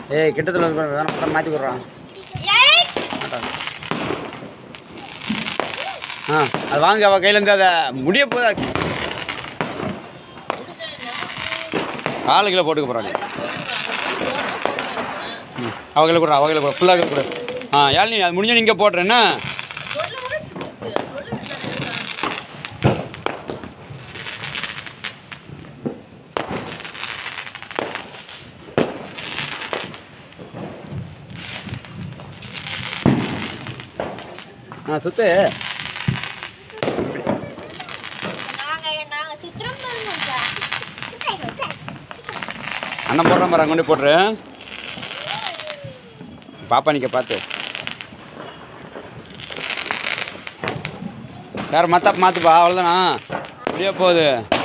ஏய் கிட்டத்தில் வந்து பாரு, வேணா மொத்தம் மாற்றி கொடுறான் மாட்டாங்க ஆ அது வாங்க அவள் கையிலேருந்து அதை முடிய போதா காலு கிலோ போட்டுக்க போகிறாங்க ம் அவ கையில் கொடுறா அவ கையில் கொடு ஃபுல்லாக கையில் கொடு ஆ யாழினி அது முடிஞ்ச நீங்கள் போடுறேன்னா ஆ சுத்து நாங்க நாங்க சுத்திரம் பண்ணுவோம் அண்ணன் போடுறேன் பாரு கொண்டு போட்டுரு பாப்பா நிற்க பார்த்து வேறு மத்தாப்பு மாற்றுப்பா அவ்வளோதானா முடிய போகுது